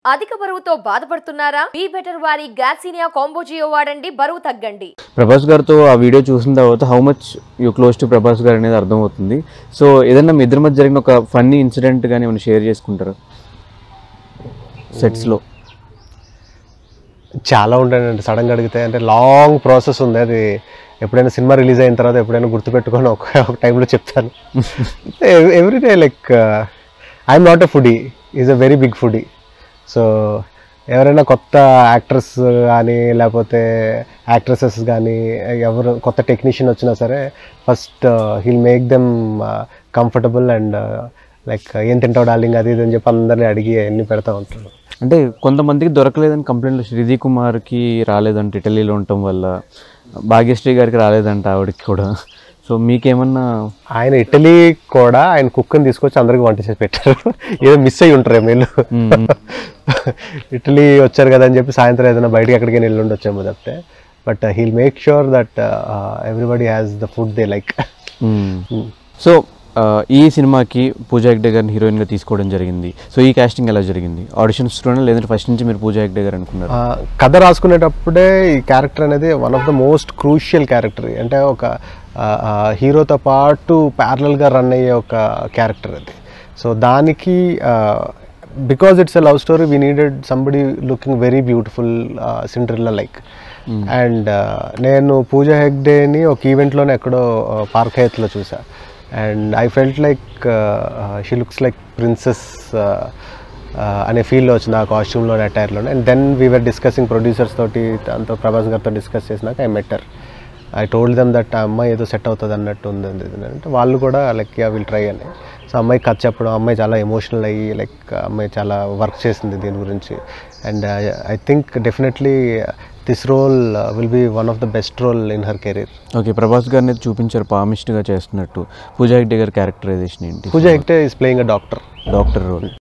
అధిక బరువుతో బాధపడుతున్నారా బీ బెటర్ వారి గ్యాసినియా కాంబోజియో వాడండి బరువు తగ్గండి ప్రభాస్ గారితో ఆ వీడియో చూసిన తర్వాత how much you close to Prabhas గారు అనేది అర్థమవుతుంది సో ఏదైనా మీ ఇద్దరి మధ్య జరిగిన ఒక ఫన్నీ ఇన్సిడెంట్ కానీ ఏమైనా షేర్ చేసుకుంటారా సెట్స్లో చాలా ఉంటాయండి సడన్గా అడిగితే అంటే లాంగ్ ప్రాసెస్ ఉంది అది ఎప్పుడైనా సినిమా రిలీజ్ అయిన తర్వాత ఎప్పుడైనా గుర్తుపెట్టుకొని ఒక ఒక టైంలో చెప్తాను everyday like I'm not a foodie is a very big foodie so ఎవరైనా కొత్త యాక్టర్స్ కానీ లేకపోతే యాక్ట్రసెస్ కానీ ఎవరు కొత్త టెక్నీషియన్ వచ్చినా సరే first he'll make them comfortable and like ఏం తింటావు డార్లింగ్ అది ఇది అని చెప్పి అందరినీ అడిగి అన్ని పెడతా ఉంటారు అంటే కొంతమందికి దొరకలేదని కంప్లైంట్లు శ్రీధి కుమార్కి రాలేదంట ఇటలీలో ఉండటం వల్ల భాగ్యశ్రీ గారికి రాలేదంట ఆవిడకి కూడా సో మీకేమన్నా ఆయన ఇటలీ కూడా ఆయన కుక్కని తీసుకొచ్చి అందరికి వంట చేసి పెట్టారు ఏదో మిస్ అయ్యి ఉంటారు వీళ్ళు ఇటలీ వచ్చారు కదా అని చెప్పి సాయంత్రం ఏదైనా బయటకి ఎక్కడికి వెళ్ళి ఉండొచ్చేమో తప్పితే but he'll make sure that everybody has the food they like so ఈ సినిమాకి పూజా హెగ్డే గారిని హీరోయిన్గా తీసుకోవడం జరిగింది సో ఈ కాస్టింగ్ ఎలా జరిగింది ఆడిషన్స్లోనే లేదంటే ఫస్ట్ నుంచి మీరు పూజా హెగ్డే గారు అనుకున్నారు కథ రాసుకునేటప్పుడే ఈ క్యారెక్టర్ అనేది one of the most crucial character అంటే ఒక హీరోతో పాటు ప్యారలల్గా రన్ అయ్యే ఒక క్యారెక్టర్ అది సో దానికి because it's a love story we needed somebody looking very beautiful Cinderella like and నేను పూజ హెగ్డేని ఒక ఈవెంట్లోనే ఎక్కడో పార్క్ హయత్లో చూసా and I felt like she looks like princess అనే ఫీల్లో వచ్చింది ఆ కాస్ట్యూమ్లో అటైర్లోనే and then we are discussing producers తోటి దాంతో ప్రభాస్ గారితో డిస్కస్ చేసినాక I met her I told them that ఆ అమ్మాయి ఏదో సెట్ అవుతుంది అన్నట్టు ఉంది అది ఇది అని అంటే వాళ్ళు కూడా లైక్ యా విల్ ట్రై అని సో అమ్మాయి కథ చెప్పడం అమ్మాయి చాలా ఎమోషనల్ అయ్యి లైక్ అమ్మాయి చాలా వర్క్ చేసింది దీని గురించి and I think definitely this role will be one of the best role in her career okay Prabhas గారిని అయితే చూపించారు పామిస్ట్గా చేస్తున్నట్టు పూజా హెగ్డే గారి క్యారెక్టరైజేషన్ ఏంటి Pooja Hegde is playing a doctor doctor role